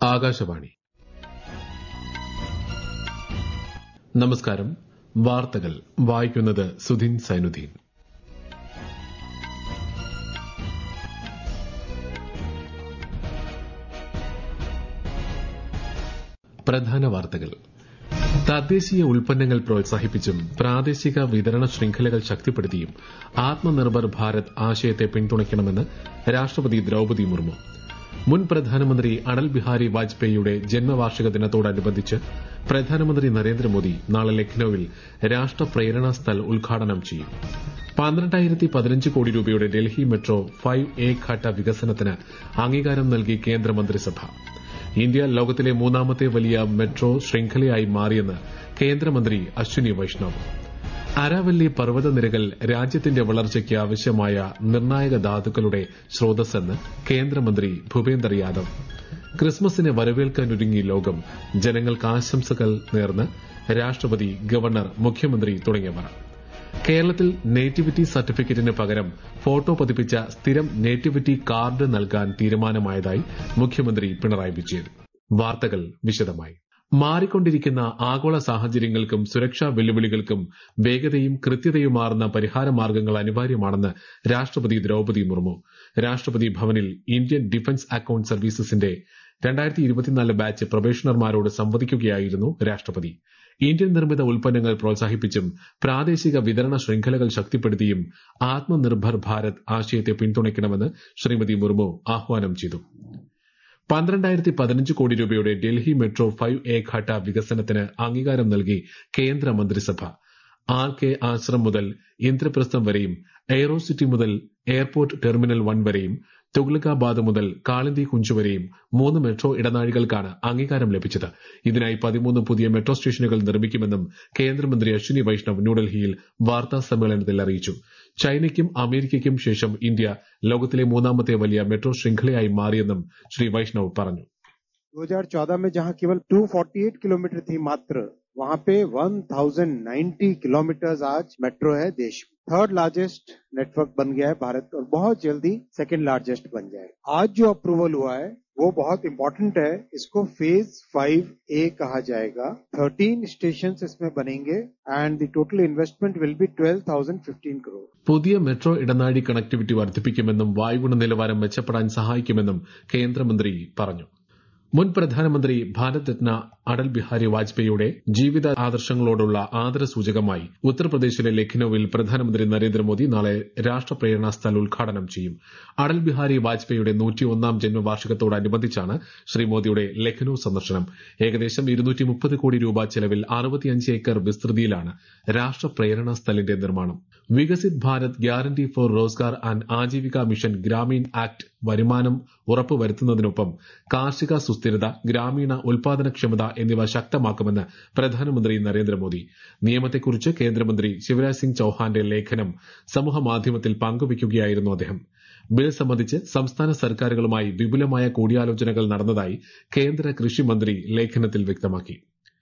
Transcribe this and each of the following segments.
ആകാശവാണി നമസ്കാരം വാർത്തകൾ വായിക്കുന്നത് സുധിൻ സൈനുദ്ദീൻ പ്രധാന വാർത്തകൾ തദ്ദേശീയ ഉൽപ്പന്നങ്ങൾ പ്രോത്സാഹിപ്പിച്ചും പ്രാദേശിക വിതരണ ശൃംഖലകൾ ശക്തിപ്പെടുത്തിയും ആത്മനിർഭർ ഭാരത് ആശയത്തെ പിന്തുണയ്ക്കണമെന്ന് രാഷ്ട്രപതി ദ്രൌപതി മുർമു മുൻ പ്രധാനമന്ത്രി അടൽ ബിഹാരി വാജ്പേയിയുടെ ജന്മവാർഷിക ദിനത്തോടനുബന്ധിച്ച് പ്രധാനമന്ത്രി നരേന്ദ്രമോദി നാളെ ലക്നൌവിൽ രാഷ്ട്രപ്രേരണ സ്ഥൽ ഉദ്ഘാടനം ചെയ്യും പന്ത്രണ്ടായിരത്തി പതിനഞ്ച് കോടി രൂപയുടെ ഡൽഹി മെട്രോ ഫൈവ് എ ഘട്ട വികസനത്തിന് അംഗീകാരം നൽകി കേന്ദ്രമന്ത്രിസഭ ഇന്ത്യ ലോകത്തിലെ മൂന്നാമത്തെ വലിയ മെട്രോ ശൃംഖലയായി മാറിയെന്ന് കേന്ദ്രമന്ത്രി അശ്വിനി വൈഷ്ണവ് അരാവല്ലി പർവ്വതനിരകൾ രാജ്യത്തിന്റെ വളർച്ചയ്ക്ക് ആവശ്യമായ നിർണായക ധാതുക്കളുടെ സ്രോതസ്സെന്ന് കേന്ദ്രമന്ത്രി ഭൂപേന്ദർ യാദവ് ക്രിസ്മസിനെ വരവേൽക്കാനൊരുങ്ങി ലോകം ജനങ്ങൾക്ക് ആശംസകൾ നേർന്ന് രാഷ്ട്രപതി ഗവർണർ മുഖ്യമന്ത്രി തുടങ്ങിയവർ കേരളത്തിൽ നേറ്റിവിറ്റി സർട്ടിഫിക്കറ്റിന് പകരം ഫോട്ടോ പതിപ്പിച്ച സ്ഥിരം നേറ്റിവിറ്റി കാർഡ് നൽകാൻ തീരുമാനമായതായി മുഖ്യമന്ത്രി പിണറായി വിജയൻ വാർത്തകൾ വിശദമായി മാറിക്കൊണ്ടിരിക്കുന്ന ആഗോള സാഹചര്യങ്ങൾക്കും സുരക്ഷാ വെല്ലുവിളികൾക്കും വേഗതയും കൃത്യതയുമാർന്ന പരിഹാര മാർഗങ്ങൾ അനിവാര്യമാണെന്ന് രാഷ്ട്രപതി ദ്രൌപതി മുർമു രാഷ്ട്രപതി ഭവനിൽ ഇന്ത്യൻ ഡിഫൻസ് അക്കൌണ്ട് സർവീസസിന്റെ രണ്ടായിരത്തി ഇരുപത്തിനാല് ബാച്ച് പ്രൊബേഷണർമാരോട് സംവദിക്കുകയായിരുന്നു രാഷ്ട്രപതി ഇന്ത്യൻ നിർമ്മിത ഉൽപ്പന്നങ്ങൾ പ്രോത്സാഹിപ്പിച്ചും പ്രാദേശിക വിതരണ ശൃംഖലകൾ ശക്തിപ്പെടുത്തിയും ആത്മനിർഭർ ഭാരത് ആശയത്തെ പിന്തുണയ്ക്കണമെന്ന് ശ്രീമതി മുർമു ആഹ്വാനം ചെയ്തു പന്ത്രണ്ടായിരത്തി പതിനഞ്ച് കോടി രൂപയുടെ ഡൽഹി മെട്രോ ഫൈവ് എ ഘട്ട വികസനത്തിന് അംഗീകാരം നൽകി കേന്ദ്ര മന്ത്രിസഭ ആർ കെ ആശ്രം മുതൽ ഇന്ദ്രപ്രസ്ഥം വരെയും എയ്റോസിറ്റി മുതൽ എയർപോർട്ട് ടെർമിനൽ വൺ വരെയും തുഗ്ലക്കാബാദ് മുതൽ കാളിന്തി കുഞ്ചു വരെയും മൂന്ന് മെട്രോ ഇടനാഴികൾക്കാണ് അംഗീകാരം ലഭിച്ചത് ഇതിനായി പതിമൂന്ന് പുതിയ മെട്രോ സ്റ്റേഷനുകൾ നിർമ്മിക്കുമെന്നും കേന്ദ്രമന്ത്രി അശ്വിനി വൈഷ്ണവ് ന്യൂഡൽഹിയിൽ വാർത്താ സമ്മേളനത്തിൽ അറിയിച്ചു ചൈനയ്ക്കും അമേരിക്കയ്ക്കും ശേഷം ഇന്ത്യ ലോകത്തിലെ മൂന്നാമത്തെ വലിയ മെട്രോ ശൃംഖലയായി മാറിയെന്നും ശ്രീ വൈഷ്ണവ് പറഞ്ഞു 2014 में जहां केवल 248 किलोमीटर थी मात्र वहां पे 1090 किलोमीटर आज मेट्रो है देश में थर्ड लार्जेस्ट नेटवर्क बन गया है भारत और बहुत जल्दी सेकंड लार्जेस्ट बन जाएगा आज जो अप्रूवल हुआ है वो बहुत इंपॉर्टेंट है इसको फेज फाइव ए कहा जाएगा थर्टीन स्टेशन इसमें बनेंगे and the total investment will be twelve thousand fifteen crore പുതിയ മെട്രോ ഇടനാഴി കണക്ടിവിറ്റി വർദ്ധിപ്പിക്കുമെന്നും വായുഗുണ നിലവാരം മെച്ചപ്പെടാൻ സഹായിക്കുമെന്നും കേന്ദ്രമന്ത്രി പറഞ്ഞു മുൻ പ്രധാനമന്ത്രി ഭാരത് രത്ന അടൽ ബിഹാരി വാജ്പേയിയുടെ ജീവിത ആദർശങ്ങളോടുള്ള ആദരസൂചകമായി ഉത്തർപ്രദേശിലെ ലഖ്നൌവിൽ പ്രധാനമന്ത്രി നരേന്ദ്രമോദി നാളെ രാഷ്ട്രപ്രേരണ സ്ഥൽ ഉദ്ഘാടനം ചെയ്യും അടൽ ബിഹാരി വാജ്പേയിയുടെ നൂറ്റിയൊന്നാം ജന്മവാർഷികത്തോടനുബന്ധിച്ചാണ് ശ്രീ മോദിയുടെ ലഖ്നൌ സന്ദർശനം ഏകദേശം ഇരുന്നൂറ്റി മുപ്പത് കോടി രൂപ ചെലവിൽ അറുപത്തിയഞ്ച് ഏക്കർ വിസ്തൃതിയിലാണ് രാഷ്ട്രപ്രേരണ സ്ഥലിന്റെ നിർമ്മാണം Viksit Bharat guarantee for Rozgar and Ajeevika mission Gramin act വരുമാനം ഉറപ്പുവരുത്തുന്നതിനൊപ്പം കാർഷിക സുസ്ഥിരത ഗ്രാമീണ ഉൽപാദനക്ഷമത എന്നിവ ശക്തമാക്കുമെന്ന് പ്രധാനമന്ത്രി നരേന്ദ്രമോദി നിയമത്തെക്കുറിച്ച് കേന്ദ്രമന്ത്രി ശിവരാജ് സിംഗ് ചൌഹാന്റെ ലേഖനം സമൂഹമാധ്യമത്തിൽ പങ്കുവയ്ക്കുകയായിരുന്നു അദ്ദേഹം ബിൽ സംബന്ധിച്ച് സംസ്ഥാന സർക്കാരുകളുമായി വിപുലമായ കൂടിയാലോചനകൾ നടന്നതായി കേന്ദ്ര കൃഷിമന്ത്രി ലേഖനത്തിൽ വ്യക്തമാക്കി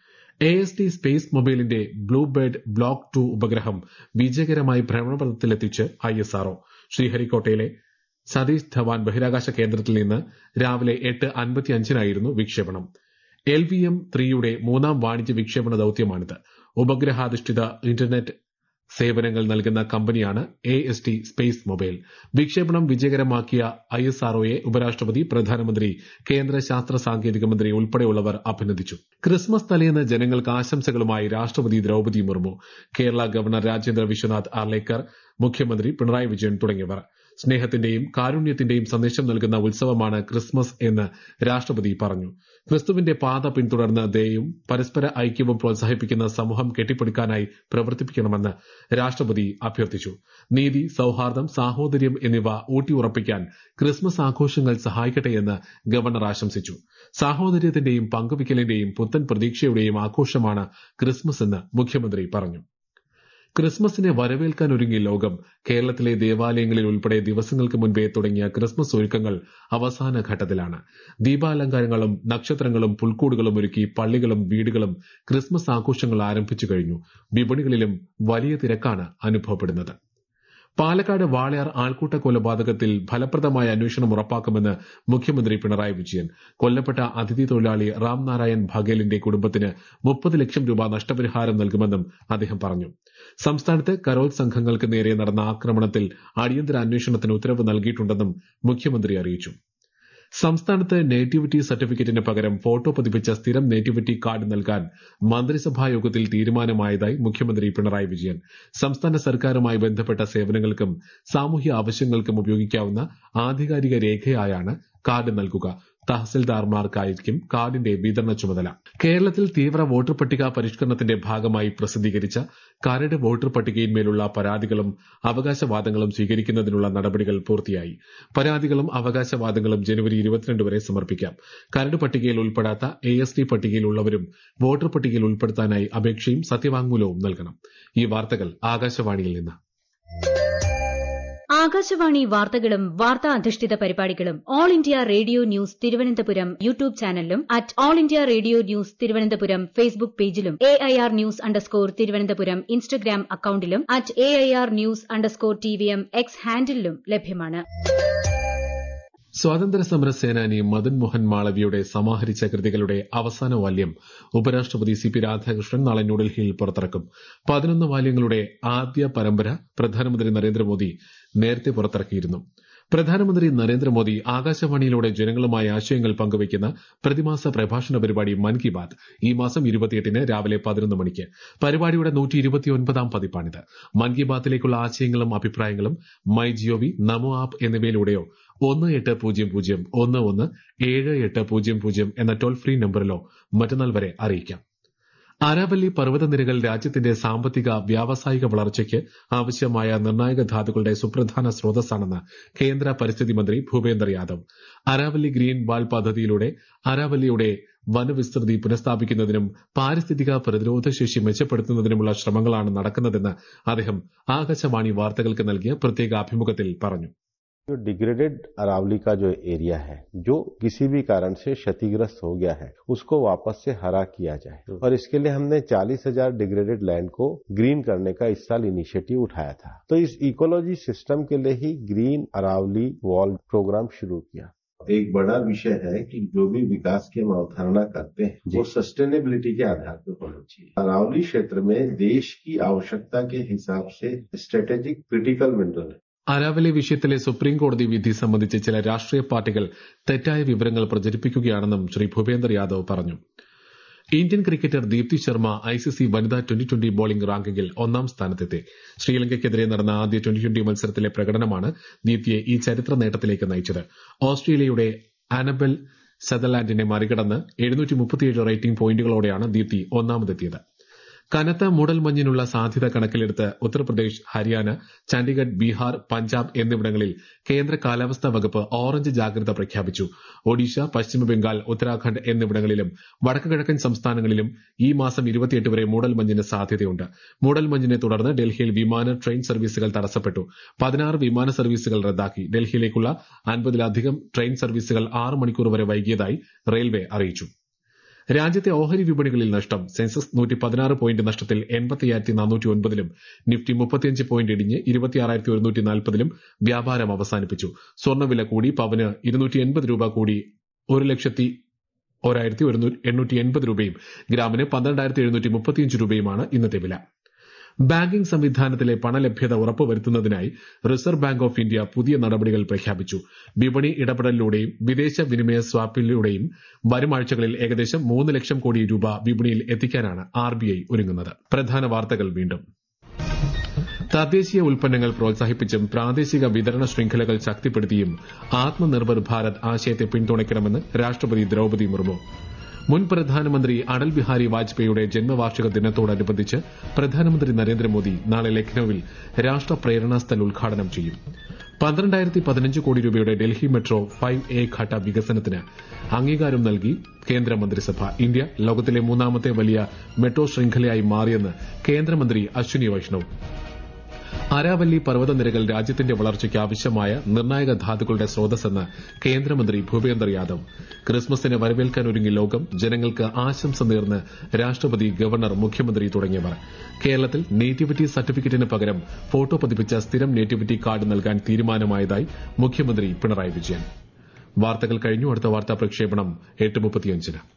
എ എസ് ഡി സ്പേസ് മൊബൈലിന്റെ ബ്ലൂബേർഡ് ബ്ലോക്ക് ടു ഉപഗ്രഹം വിജയകരമായി ഭ്രമണപഥത്തിലെത്തിച്ച് ഐ എസ് ആർഒ ശ്രീഹരിക്കോട്ടയിലെ സതീഷ് ധവാൻ ബഹിരാകാശ കേന്ദ്രത്തിൽ നിന്ന് രാവിലെ എട്ട് അൻപത്തിയഞ്ചിനായിരുന്നു വിക്ഷേപണം എൽ വി എം ത്രീയുടെ മൂന്നാം വാണിജ്യ വിക്ഷേപണ ദൌത്യമാണിത് ഉപഗ്രഹാധിഷ്ഠിത ഇന്റർനെറ്റ് സേവനങ്ങൾ നൽകുന്ന കമ്പനിയാണ് A S T space mobile വിക്ഷേപണം വിജയകരമാക്കിയ ഐ എസ് ആർഒയെ ഉപരാഷ്ട്രപതി പ്രധാനമന്ത്രി കേന്ദ്ര ശാസ്ത്ര സാങ്കേതിക മന്ത്രി ഉൾപ്പെടെയുള്ളവർ അഭിനന്ദിച്ചു ക്രിസ്മസ് തലേന്ന് ജനങ്ങൾക്ക് ആശംസകളുമായി രാഷ്ട്രപതി ദ്രൌപതി മുർമു കേരള ഗവർണർ രാജേന്ദ്ര വിശ്വനാഥ് ആർലേക്കർ മുഖ്യമന്ത്രി പിണറായി വിജയൻ തുടങ്ങിയവർ സ്നേഹത്തിന്റെയും കാരുണ്യത്തിന്റെയും സന്ദേശം നൽകുന്ന ഉത്സവമാണ് ക്രിസ്മസ് എന്ന് രാഷ്ട്രപതി പറഞ്ഞു ക്രിസ്തുവിന്റെ പാത പിന്തുടർന്ന് ദയയും പരസ്പര ഐക്യവും പ്രോത്സാഹിപ്പിക്കുന്ന സമൂഹം കെട്ടിപ്പടുക്കാനായി പ്രവർത്തിപ്പിക്കണമെന്ന് രാഷ്ട്രപതി അഭ്യർത്ഥിച്ചു നീതി സൌഹാർദ്ദം സാഹോദര്യം എന്നിവ ഊട്ടിയുറപ്പിക്കാൻ ക്രിസ്മസ് ആഘോഷങ്ങൾ സഹായിക്കട്ടെയെന്ന് ഗവർണർ ആശംസിച്ചു സാഹോദര്യത്തിന്റെയും പങ്കുവയ്ക്കലിന്റെയും പുത്തൻ പ്രതീക്ഷയുടെയും ആഘോഷമാണ് ക്രിസ്മസ് എന്ന് മുഖ്യമന്ത്രി പറഞ്ഞു ക്രിസ്മസിനെ വരവേൽക്കാൻ ഒരുങ്ങി ലോകം കേരളത്തിലെ ദേവാലയങ്ങളിൽ ഉൾപ്പെടെ ദിവസങ്ങൾക്ക് മുൻപേ തുടങ്ങിയ ക്രിസ്മസ് ഒരുക്കങ്ങൾ അവസാന ഘട്ടത്തിലാണ് ദീപാലങ്കാരങ്ങളും നക്ഷത്രങ്ങളും പുൽക്കൂടുകളും ഒരുക്കി പള്ളികളും വീടുകളും ക്രിസ്മസ് ആഘോഷങ്ങൾ ആരംഭിച്ചു കഴിഞ്ഞു വിപണികളിലും വലിയ തിരക്കാണ് അനുഭവപ്പെടുന്നത് പാലക്കാട് വാളയാർ ആൾക്കൂട്ട കൊലപാതകത്തിൽ ഫലപ്രദമായ അന്വേഷണം ഉറപ്പാക്കുമെന്ന് മുഖ്യമന്ത്രി പിണറായി വിജയൻ കൊല്ലപ്പെട്ട അതിഥി തൊഴിലാളി റാം നാരായൺ ഭഗേലിന്റെ കുടുംബത്തിന് മുപ്പത് ലക്ഷം രൂപ നഷ്ടപരിഹാരം നൽകുമെന്നും അദ്ദേഹം പറഞ്ഞു സംസ്ഥാനത്ത് കരോൾ സംഘങ്ങൾക്ക് നേരെ നടന്ന ആക്രമണത്തിൽ അടിയന്തര അന്വേഷണത്തിന് ഉത്തരവ് നൽകിയിട്ടുണ്ടെന്നും മുഖ്യമന്ത്രി അറിയിച്ചു സംസ്ഥാനത്ത് നേറ്റിവിറ്റി സർട്ടിഫിക്കറ്റിന് പകരം ഫോട്ടോ പതിപ്പിച്ച സ്ഥിരം നേറ്റിവിറ്റി കാർഡ് നൽകാൻ മന്ത്രിസഭാ യോഗത്തിൽ തീരുമാനമായതായി മുഖ്യമന്ത്രി പിണറായി വിജയൻ സംസ്ഥാന സർക്കാരുമായി ബന്ധപ്പെട്ട സേവനങ്ങൾക്കും സാമൂഹ്യ ആവശ്യങ്ങൾക്കും ഉപയോഗിക്കാവുന്ന ആധികാരിക രേഖയായാണ് കാർഡ് നൽകുക തഹസിൽദാർമാർക്കായിരിക്കും കാർഡിന്റെ വിതരണ ചുമതല കേരളത്തിൽ തീവ്ര വോട്ടർ പട്ടിക പരിഷ്കരണത്തിന്റെ ഭാഗമായി പ്രസിദ്ധീകരിച്ച കരട് വോട്ടർ പട്ടികയിന്മേലുള്ള പരാതികളും അവകാശവാദങ്ങളും സ്വീകരിക്കുന്നതിനുള്ള നടപടികൾ പൂർത്തിയായി പരാതികളും അവകാശവാദങ്ങളും ജനുവരി ഇരുപത്തിരണ്ട് വരെ സമർപ്പിക്കാം കരട് പട്ടികയിൽ ഉൾപ്പെടാത്ത എ എസ് ഡി പട്ടികയിലുള്ളവരും വോട്ടർ പട്ടികയിൽ ഉൾപ്പെടുത്താനായി അപേക്ഷയും സത്യവാങ്മൂലവും നൽകണം ഈ വാർത്തകൾ ആകാശവാണിയിൽ നിന്ന് ആകാശവാണി വാർത്തകളും വാർത്താ അധിഷ്ഠിത പരിപാടികളും all India radio news Thiruvananthapuram YouTube ചാനലിലും at all India radio news Thiruvananthapuram Facebook പേജിലും A I R news underscore Thiruvananthapuram Instagram അക്കൌണ്ടിലും at A I R news underscore T V M X ഹാൻഡിലും ലഭ്യമാണ് സ്വാതന്ത്ര്യ സമര സേനാനി മദൻ മോഹൻ മാളവിയുടെ സമാഹരിച്ച കൃതികളുടെ അവസാന വാല്യം ഉപരാഷ്ട്രപതി സി പി രാധാകൃഷ്ണൻ നാളെ ന്യൂഡൽഹിയിൽ പുറത്തിറക്കും പതിനൊന്ന് വാല്യങ്ങളുടെ ആദ്യ പരമ്പര പ്രധാനമന്ത്രി നരേന്ദ്രമോദി നേരത്തെ പുറത്തിറക്കിയിരുന്നു പ്രധാനമന്ത്രി നരേന്ദ്രമോദി ആകാശവാണിയിലൂടെ ജനങ്ങളുമായി ആശയങ്ങൾ പങ്കുവയ്ക്കുന്ന പ്രതിമാസ പ്രഭാഷണ പരിപാടി മൻ കി ബാത് ഈ മാസം ഇരുപത്തിയെട്ടിന് രാവിലെ പതിനൊന്ന് മണിക്ക് പരിപാടിയുടെ നൂറ്റി ഇരുപത്തിയൊൻപതാം പതിപ്പാണിത് മൻ കി ബാത്തിലേക്കുള്ള ആശയങ്ങളും അഭിപ്രായങ്ങളും മൈ ജിഒവി നമോ ആപ്പ് എന്നിവയിലൂടെയോ ഒന്ന് എട്ട് പൂജ്യം പൂജ്യം ഒന്ന് ഒന്ന് ഏഴ് എട്ട് പൂജ്യം പൂജ്യം എന്ന ടോൾ ഫ്രീ നമ്പറിലോ മറ്റന്നാൾ വരെ അറിയിക്കാം ആരാവല്ലി പർവ്വതനിരകൾ രാജ്യത്തിന്റെ സാമ്പത്തിക വ്യാവസായിക വളർച്ചയ്ക്ക് ആവശ്യമായ നിർണായക ധാതുക്കളുടെ സുപ്രധാന സ്രോതസ്സാണെന്ന് കേന്ദ്ര പരിസ്ഥിതി മന്ത്രി ഭൂപേന്ദർ യാദവ് അരാവല്ലി ഗ്രീൻ വാൾ പദ്ധതിയിലൂടെ അരാവല്ലിയുടെ വനവിസ്തൃതി പുനഃസ്ഥാപിക്കുന്നതിനും പാരിസ്ഥിതിക പ്രതിരോധശേഷി മെച്ചപ്പെടുത്തുന്നതിനുമുള്ള ശ്രമങ്ങളാണ് നടക്കുന്നതെന്ന് അദ്ദേഹം ആകാശവാണി വാർത്തകൾക്ക് നൽകിയ പ്രത്യേക അഭിമുഖത്തിൽ പറഞ്ഞു जो डिग्रेडेड अरावली का जो एरिया है जो किसी भी कारण से क्षतिग्रस्त हो गया है उसको वापस से हरा किया जाए और इसके लिए हमने चालीस हजार डिग्रेडेड लैंड को ग्रीन करने का इस साल इनिशिएटिव उठाया था तो इस इकोलॉजी सिस्टम के लिए ही ग्रीन अरावली वॉल प्रोग्राम शुरू किया एक बड़ा विषय है कि जो भी विकास की हम अवधारणा करते हैं वो सस्टेनेबिलिटी के आधार पर होना चाहिए अरावली क्षेत्र में देश की आवश्यकता के हिसाब से स्ट्रेटेजिक क्रिटिकल मिनरल है അരാവലി വിഷയത്തിലെ സുപ്രീം കോടതി വിധി സംബന്ധിച്ച് ചില രാഷ്ട്രീയ പാർട്ടികൾ തെറ്റായ വിവരങ്ങൾ പ്രചരിപ്പിക്കുകയാണെന്നും ശ്രീ ഭൂപേന്ദർ യാദവ് പറഞ്ഞു Indian cricketer Deepti Sharma ICC വനിതാ ട്വന്റി ട്വന്റി ബോളിംഗ് റാങ്കിങ്ങിൽ ഒന്നാം സ്ഥാനത്തെത്തി ശ്രീലങ്കയ്ക്കെതിരെ നടന്ന ആദ്യ ട്വന്റി ട്വന്റി മത്സരത്തിലെ പ്രകടനമാണ് ദീപ്തിയെ ഈ ചരിത്ര നേട്ടത്തിലേക്ക് നയിച്ചത് ഓസ്ട്രേലിയയുടെ ആനബൽ സെതർലാൻഡിനെ മറികടന്ന് എഴുന്നൂറ്റി റേറ്റിംഗ് പോയിന്റുകളോടെയാണ് ദീപ്തി ഒന്നാമതെത്തിയത് കനത്ത മൂടൽമഞ്ഞിനുള്ള സാധ്യത കണക്കിലെടുത്ത് ഉത്തർപ്രദേശ് ഹരിയാന ചണ്ഡീഗഡ് ബീഹാർ പഞ്ചാബ് എന്നിവിടങ്ങളിൽ കേന്ദ്ര കാലാവസ്ഥാ വകുപ്പ് ഓറഞ്ച് ജാഗ്രത പ്രഖ്യാപിച്ചു ഒഡീഷ പശ്ചിമബംഗാൾ ഉത്തരാഖണ്ഡ് എന്നിവിടങ്ങളിലും വടക്കുകിഴക്കൻ സംസ്ഥാനങ്ങളിലും ഈ മാസം ഇരുപത്തിയെട്ട് വരെ മൂടൽമഞ്ഞിന് സാധ്യതയുണ്ട് മൂടൽമഞ്ഞിനെ തുടർന്ന് ഡൽഹിയിൽ വിമാന ട്രെയിൻ സർവീസുകൾ തടസ്സപ്പെട്ടു പതിനാറ് വിമാന സർവീസുകൾ റദ്ദാക്കി ഡൽഹിയിലേക്കുള്ള അൻപതിലധികം ട്രെയിൻ സർവീസുകൾ ആറ് മണിക്കൂർ വരെ വൈകിയതായി റെയിൽവേ അറിയിച്ചു രാജ്യത്തെ ഓഹരി വിപണികളിൽ നഷ്ടം സെൻസസ് നൂറ്റി പതിനാറ് പോയിന്റ് നഷ്ടത്തിൽ എൺപത്തിയായിരത്തി നാനൂറ്റി ഒൻപതിലും നിഫ്റ്റി മുപ്പത്തിയഞ്ച് പോയിന്റ് ഇടിഞ്ഞ് ഇരുപത്തിയാറായിരത്തി ഒരുന്നൂറ്റി നാൽപ്പതിലും വ്യാപാരം അവസാനിപ്പിച്ചു സ്വർണ്ണവില കൂടി പവന് ഇരുന്നൂറ്റി എൺപത് രൂപ കൂടി ഒരു ലക്ഷത്തി ഒരായിരത്തി എണ്ണൂറ്റി എൺപത് രൂപയും ഗ്രാമിന് പന്ത്രണ്ടായിരത്തി എഴുന്നൂറ്റി മുപ്പത്തിയഞ്ച് രൂപയുമാണ് ഇന്നത്തെ വില ബാങ്കിംഗ് സംവിധാനത്തിലെ പണലഭ്യത ഉറപ്പുവരുത്തുന്നതിനായി റിസർവ് ബാങ്ക് ഓഫ് ഇന്ത്യ പുതിയ നടപടികൾ പ്രഖ്യാപിച്ചു വിപണി ഇടപെടലിലൂടെയും വിദേശ വിനിമയ സ്വാപ്പിലൂടെയും വരും ആഴ്ചകളിൽ ഏകദേശം മൂന്ന് ലക്ഷം കോടി രൂപ വിപണിയിൽ എത്തിക്കാനാണ് ആർ ഒരുങ്ങുന്നത് പ്രധാന വാർത്തകൾ വീണ്ടും തദ്ദേശീയ ഉൽപ്പന്നങ്ങൾ പ്രോത്സാഹിപ്പിച്ചും പ്രാദേശിക വിതരണ ശൃംഖലകൾ ശക്തിപ്പെടുത്തിയും ആത്മനിർഭർ ഭാരത് ആശയത്തെ പിന്തുണയ്ക്കണമെന്ന് രാഷ്ട്രപതി ദ്രൌപതി മുർമു മുൻ പ്രധാനമന്ത്രി അടൽ ബിഹാരി വാജ്പേയിയുടെ ജന്മവാർഷിക ദിനത്തോടനുബന്ധിച്ച് പ്രധാനമന്ത്രി നരേന്ദ്രമോദി നാളെ ലക്നൌവിൽ രാഷ്ട്ര പ്രേരണാ സ്ഥൽ ഉദ്ഘാടനം ചെയ്യും പന്ത്രണ്ടായിരത്തി പതിനഞ്ച് കോടി രൂപയുടെ ഡൽഹി മെട്രോ ഫൈവ് എ ഘട്ട വികസനത്തിന് അംഗീകാരം നൽകി കേന്ദ്രമന്ത്രിസഭ ഇന്ത്യ ലോകത്തിലെ മൂന്നാമത്തെ വലിയ മെട്രോ ശൃംഖലയായി മാറിയെന്ന് കേന്ദ്രമന്ത്രി അശ്വിനി വൈഷ്ണവ് അരാവല്ലി പർവ്വതനിരകൾ രാജ്യത്തിന്റെ വളർച്ചയ്ക്ക് ആവശ്യമായ നിർണായക ധാതുക്കളുടെ സ്രോതസ്സെന്ന് കേന്ദ്രമന്ത്രി ഭൂപേന്ദർ യാദവ് ക്രിസ്മസിനെ വരവേൽക്കാനൊരുങ്ങി ലോകം ജനങ്ങൾക്ക് ആശംസ നേർന്ന് രാഷ്ട്രപതി ഗവർണർ മുഖ്യമന്ത്രി തുടങ്ങിയവർ കേരളത്തിൽ നേറ്റിവിറ്റി സർട്ടിഫിക്കറ്റിന് പകരം ഫോട്ടോ പതിപ്പിച്ച സ്ഥിരം നേറ്റിവിറ്റി കാർഡ് നൽകാൻ തീരുമാനമായതായി മുഖ്യമന്ത്രി പിണറായി വിജയൻ വാർത്തകൾ കഴിഞ്ഞു അടുത്ത വാർത്താ പ്രക്ഷേപണം എട്ട് മുപ്പത്തിയഞ്ചിന്